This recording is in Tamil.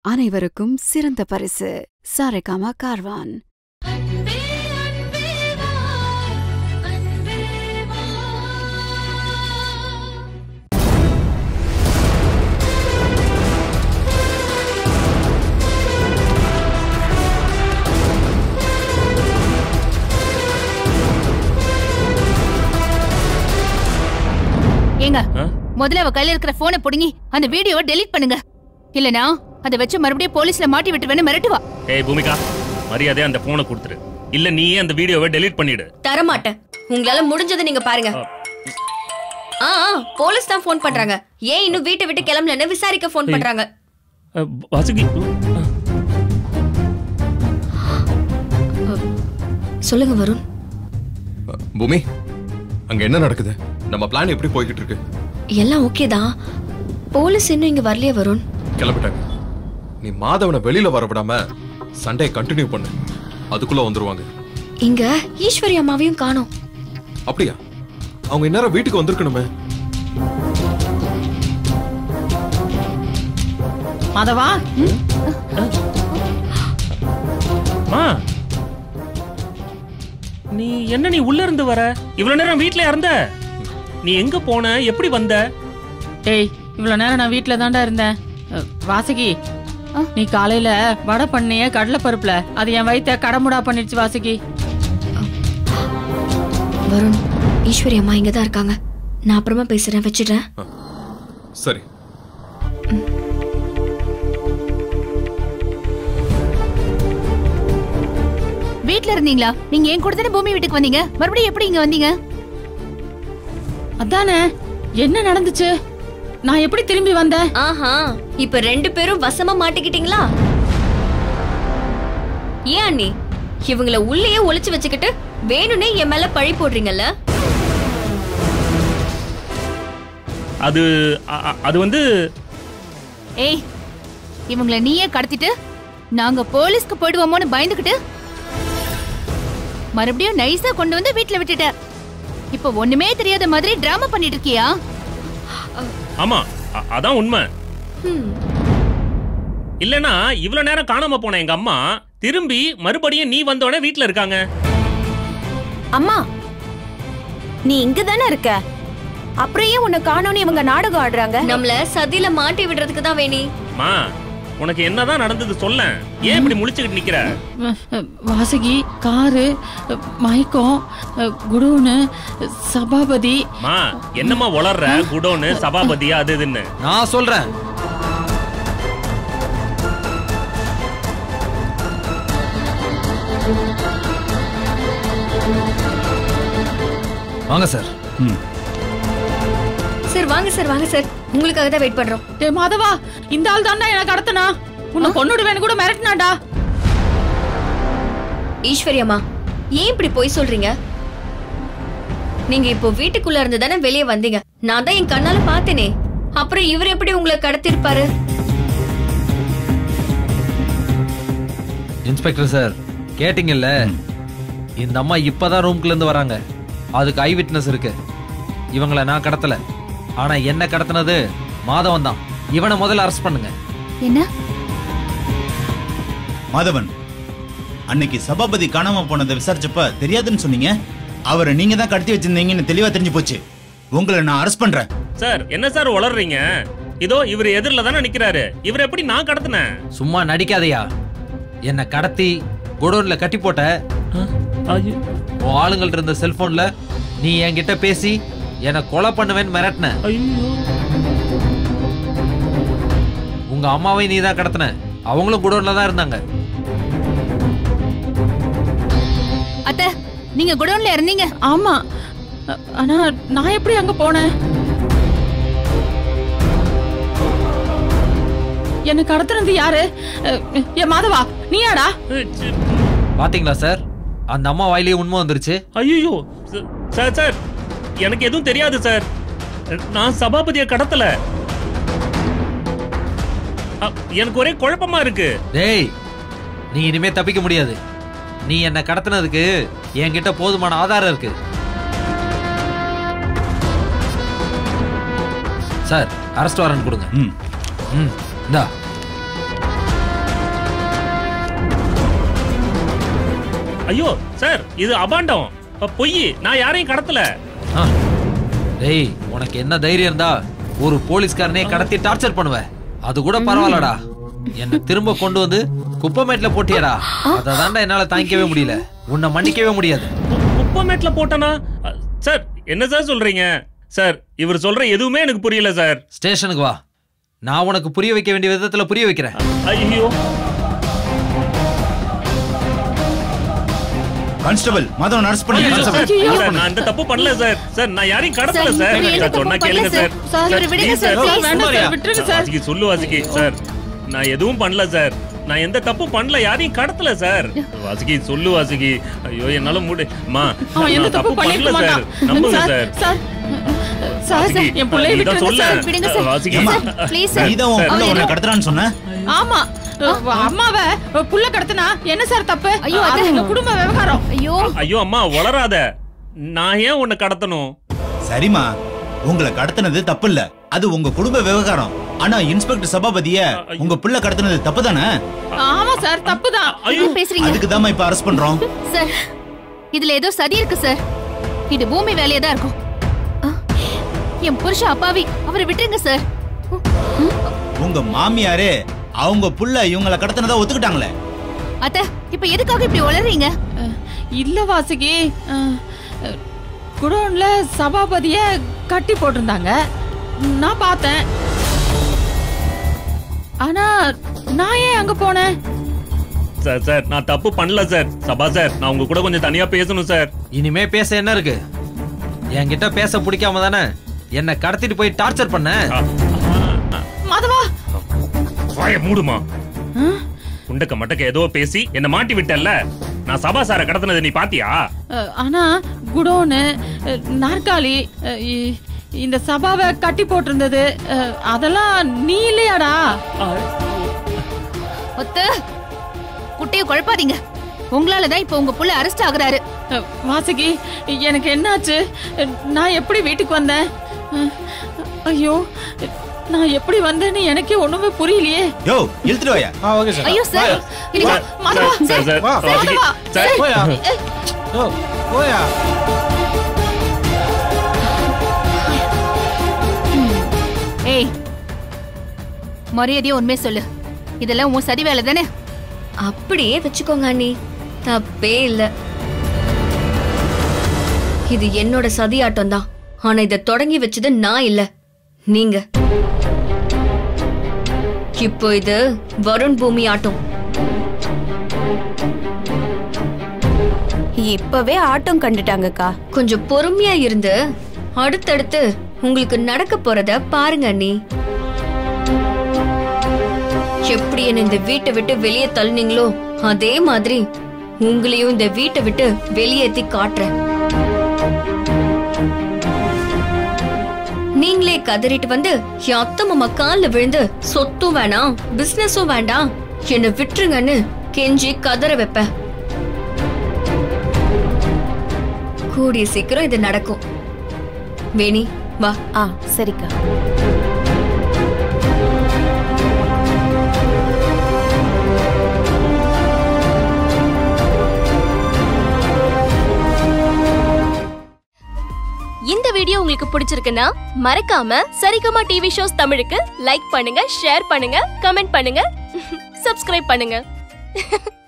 அனைவருக்கும் சிறந்த பரிசு சாரேகாமா கார்வான் அன்பே அன்பே வா அன்பே வா ஏங்க ஆ? முதல்ல அவ கையில இருக்கிற போனை புடுங்கி அந்த வீடியோவை டெலீட் பண்ணுங்க இல்லனா அதை வச்சு மறுபடியும் போலீஸ்ல மாட்டி விட்டுருவேன்னு மிரட்டுவா ஏய் பூமிகா மரியாதை அந்த போனை கொடுத்துரு இல்ல நீயே அந்த வீடியோவை டெலீட் பண்ணிடு தரமாட்டேன் உங்களால முடிஞ்சதை நீங்க பாருங்க ஆ ஆ, போலீஸ் தான் ஃபோன் பண்றாங்க ஏன் இன்னும் வீட்டை விட்டு கிளம்பலன்னு விசாரிக்க ஃபோன் பண்றாங்க அஹ், வாசுகி சொல்லுங்க வருண் பூமி அங்க என்ன நடக்குது நம்ம பிளான் எப்படி போய்கிட்டு இருக்கு எல்லாம் ஓகே தான் போலீஸ் இன்னும் இங்க வரலையே வருண் கிளம்பிட்டாங்க நீ மாதவனை வெளியில வர விடாம சண்டே கண்டினியூ பண்ணு அதுக்குள்ள வந்துருவாங்க இங்க ஈஸ்வரி அம்மாவையும் காணோம் அப்படியா அவங்க இந்நேரம் வீட்டுக்கு வந்திருக்கணுமே மாதவா மா நீ என்ன நீ உள்ள இருந்து வர இவ்வளவு நேரம் வீட்ல இருந்த நீ எங்க போன எப்படி வந்த டேய் இவ்வளவு நேரம் நான் வீட்ல தான்டா இருந்தேன் அ, வாசுகி நீ காலையில வடை பண்ணிய கடலை பருப்புல அது என் வயித்த கடமுடா பண்ணிடுச்சு வாசுகி வருண் ஈஸ்வரி அம்மா இங்க தான் இருக்காங்க நான் அப்புறமா பேசுறேன் வச்சிடுறேன் சரி வீட்ல இருந்தீங்களா நீங்க என் கூட தானே பூமி வீட்டுக்கு வந்தீங்க மறுபடியும் எப்படி இங்க வந்தீங்க அதானே என்ன நடந்துச்சு நான் எப்படி திரும்பி வந்தேன் ஆஹா இப்ப ரெண்டு பேரும் வசமா மாட்டிக்கிட்டீங்களா ஏன் அண்ணி இவங்கள உள்ளேயே ஒளிச்சு வச்சுக்கிட்டு வேணும்னே என் மேல பழி போடுறீங்கல்ல அது அ- அ- அது வந்து ஏய் இவங்கள நீயே கடத்திட்டு நாங்க போலீஸ்க்கு போயிடுவோமோன்னு பயந்துகிட்டு மறுபடியும் நைஸா கொண்டு வந்து வீட்ல விட்டுட்ட இப்ப ஒண்ணுமே தெரியாத மாதிரி டிராமா பண்ணிட்டு இருக்கியா ஆமா அ- அதான் உண்மை ஹம். இல்லனா இவ்வளவு நேரம் காணாம போன எங்க அம்மா திரும்பி மறுபடியும் நீ வந்தோடனே வீட்ல இருக்காங்க அம்மா நீ இங்க தானே இருக்க அப்புறம் ஏன் உன்னை காணோன்னு இவங்க நாடகம் ஆடுறாங்க நம்மள சதியில மாட்டி விடுறதுக்கு தான் வேணி மா உனக்கு என்னதான் நடந்தது சொல்லேன் ஏன் இப்படி முழிச்சுக்கிட்டு நிக்கிற அ, அ, வாசுகி காரு அ, மயக்கம் அ, குடோனு சபாபதி மா என்னம்மா வளர்ற குடோனு சபாபதி அது இதுன்னு நான் சொல்றேன் வாங்க சார் சார் வாங்க சார் வாங்க சார் உங்களுக்காக தான் வெயிட் பண்றோம் டேய் மாதவா இந்த ஆள் தான்டா எனக்கு கடத்தனா உன்னை கொன்னுடுவேன்னு கூட மிரட்டினாடா ஈஸ்வரி அம்மா ஏன் இப்படி போய் சொல்றீங்க நீங்க இப்போ வீட்டுக்குள்ள இருந்து தானே வெளியே வந்தீங்க நான் தான் என் கண்ணால பார்த்தேனே அப்புறம் இவர் எப்படி உங்களை கடத்திருப்பாரு இன்ஸ்பெக்டர் சார் கேட்டிங்கல்ல இந்த அம்மா இப்பதான் ரூம்குள்ள இருந்து வராங்க அதுக்கு ஐ விட்னஸ் இருக்கு இவங்கள நான் கடத்தல ஆனா என்ன கடத்தினது மாதவன் தான் இவனை முதல்ல அரெஸ்ட் பண்ணுங்க என்ன மாதவன் அன்னைக்கு சபாபதி காணாம போனதை விசாரிச்சப்ப தெரியாதுன்னு சொன்னீங்க அவரை நீங்க தான் கடத்தி வச்சிருந்தீங்கன்னு தெளிவா தெரிஞ்சு போச்சு உங்களை நான் அரெஸ்ட் பண்றேன் சார் என்ன சார் வளர்றீங்க இதோ இவர் எதிரில தானே நிக்கிறாரு இவர் எப்படி நான் கடத்தினேன் சும்மா நடிக்காதயா என்னை கடத்தி குடோன்ல கட்டி போட்ட உன் ஆளுங்கள்ட்ட இருந்த செல்போன்ல நீ என்கிட்ட பேசி என்னை கொலை பண்ணுவேன்னு மிரட்டின உங்க அம்மாவை நீ தான் கடத்தின அவங்களும் குடோன்ல தான் இருந்தாங்க அத்த நீங்க குடோன்ல இருந்தீங்க ஆமா அ- ஆனா நான் எப்படி அங்க போனேன் என்ன கடத்துனது யாரு அ, ஏ மாதவா நீயாடா பாத்தீங்களா சார் அந்த அம்மா வாயிலேயே உண்மை வந்துருச்சு ஐயோ சார் சார் எனக்கு எதுவும் தெரியாது சார் நான் சபாபதியை கடத்தல அ, எனக்கு ஒரே குழப்பமா இருக்கு டேய் நீ இனிமே தப்பிக்க முடியாது நீ என்ன கடத்தினதுக்கு என்கிட்ட போதுமான ஆதாரம் இருக்கு சார் அரெஸ்ட் வாரண்ட் கொடுங்க ம் ம் இந்தா ஐயோ சார் இது அபாண்டம் அ, பொய் நான் யாரையும் கடத்தல ஆ. டேய் உனக்கு என்ன தைரியம் இருந்தா ஒரு போலீஸ்காரனே கடத்தி டார்ச்சர் பண்ணுவ அது கூட பரவாயில்லடா என்ன திரும்ப கொண்டு வந்து குப்பமேட்ல போட்டியடா அததான்டா என்னால தாங்கிக்கவே முடியல உன்னை மன்னிக்கவே முடியாது குப்பமேட்ல போட்டனா அ, சார் என்ன சார் சொல்றீங்க சார் இவர் சொல்ற எதுவுமே எனக்கு புரியல சார் ஸ்டேஷனுக்கு வா நான் உனக்கு புரிய வைக்க வேண்டிய விதத்துல புரிய வைக்கிறேன் ஐயோ கான்ஸ்டபிள் மாதவன் அரெஸ்ட் பண்ணி ஐயோ, சார், சார், நான் இந்த தப்பு பண்ணல சார் சார் நான் யாரையும் கடத்தல சார், சார் இவர் எந்த சார், சொன்னா தப்பும் கேளுங்க பண்ணல சார் சார். சார், இவரை விடுங்க please, சார், சார். please. வேண்டாம் சார், விட்டுருங்க சார். வாசுகி சொல்லு வாசுகி சார் நான் எதுவும் பண்ணல சார் நான் எந்த தப்பும் பண்ணல யாரையும் கடத்தல சார் வாசுகி சொல்லு வாசுகி ஐயோ என்னால முடி அம்மா அவன் எந்த நான் தப்பு தப்பு பண்ணிருக்க பண்ணல சார் மாட்டான் நம்புங்க sir sir sir sir Vasuki, என் பிள்ளைய நீ தான் விட்டுருங்க சொல்ல. சார் விடுங்க சார். வாசுகி ஏம்மா, ப்ளீஸ் சார் நீதான் உன் புள்ள உன்னை கடத்துறான்னு சொன்ன ஆமா அம்மாவ புள்ள கடத்தினா என்ன சார் தப்பு ஐயோ, அது அது- உங்க குடும்ப விவகாரம் ஐயோ ஐயோ அம்மா வளராத நான் ஏன் உன்னை கடத்தணும் சரிம்மா உங்களை கடத்தினது தப்பு இல்ல அது உங்க குடும்ப விவகாரம் ஆனா இன்ஸ்பெக்டர் சபாபதிய உங்க பிள்ளை கடத்தினது தப்பு தானே ஆமா சார் தப்புதான் ஐயோ என்ன பேசுறீங்க அதுக்கு தாம்மா இப்ப அரெஸ்ட் பண்றோம் சார் இதுல ஏதோ சதி இருக்கு சார் இது பூமி வேலையா தான் இருக்கும் ஆ, என் புருஷன் அப்பாவி அவரை விட்டுருங்க சார் உங்க மாமியாரே அவங்க புள்ள இவங்களை கடத்தினதா ஒத்துக்கிட்டாங்களே அத்த இப்ப எதுக்காக இப்படி உளறீங்க அஹ், இல்ல வாசுகி அஹ், அஹ், குடோன்ல சபாபதிய கட்டி போட்டிருந்தாங்க நான் பார்த்தேன் ஆனா நான் ஏன் அங்க போனேன் சார் சார் நான் தப்பு பண்ணல சார் சபா சார் நான் உங்க கூட கொஞ்சம் தனியா பேசணும் சார் இனிமே பேச என்ன இருக்கு என்கிட்ட பேச பிடிக்காம தானே என்னை கடத்திட்டு போய் டார்ச்சர் பண்ண ஆ, ஆ, மாதவா வாய மூடுமா குண்டக்க மட்டக்க ஏதோ பேசி என்ன மாட்டி விட்டல்ல நான் சபா சாரை கடத்தினதை நீ பாத்தியா அஹ், ஆனா குடோனு அஹ், நாற்காலி அஹ், இ- இந்த சபாவை கட்டி போட்டிருந்தது அஹ், அதெல்லாம் நீ இல்லையாடா ஒத்த குட்டைய குழப்பாதீங்க உங்களாலதான் இப்ப உங்க புள்ள அரெஸ்ட் ஆகுறாரு அஹ், வாசுகி எனக்கு என்னாச்சு அஹ், நான் எப்படி வீட்டுக்கு வந்தேன் அஹ், ஐயோ நான் எப்படி வந்தேன்னு எனக்கே ஒண்ணுமே புரியலையே யோ இழுத்துட்டு வாயா ஆ ஓகே சார் ஐயோ சார் இருங்க. மாதவா சார் சார் வா. வாசுகி, சார் போயா ஓ போயா ஏய் மரியாதையா உண்மையை சொல்லு இதெல்லாம் உன் சதி வேலை தானே அப்படியே வச்சுக்கோங்க அண்ணி தப்பே இல்ல இது என்னோட சதியாட்டம் தான் ஆனா இத தொடங்கி வச்சது நான் இல்ல நீங்க இப்போ இது வருண் பூமி ஆட்டம் இப்பவே ஆட்டம் கண்டுட்டாங்கக்கா கொஞ்சம் பொறுமையா இருந்து அடுத்தடுத்து உங்களுக்கு நடக்க போறத பாருங்க அண்ணி எப்படி என்ன இந்த வீட்டை விட்டு வெளியே தள்ளுனீங்களோ அதே மாதிரி உங்களையும் இந்த வீட்டை விட்டு வெளியேத்தி காட்டுறேன் நீங்களே கதறிட்டு வந்து என் அத்தை மாமா கால்ல விழுந்து சொத்தும் வேணாம் பிசினஸும் வேண்டாம் என்னை விட்டுருங்கன்னு கெஞ்சி கதற வைப்பேன் கூடிய சீக்கிரம் இது நடக்கும் வேணி வா ஆ சரிக்கா இந்த வீடியோ உங்களுக்கு பிடிச்சிருக்குன்னா மறக்காம சரிகமா டிவி ஷோஸ் தமிழுக்கு லைக் பண்ணுங்க ஷேர் பண்ணுங்க கமெண்ட் பண்ணுங்க சப்ஸ்கிரைப் பண்ணுங்க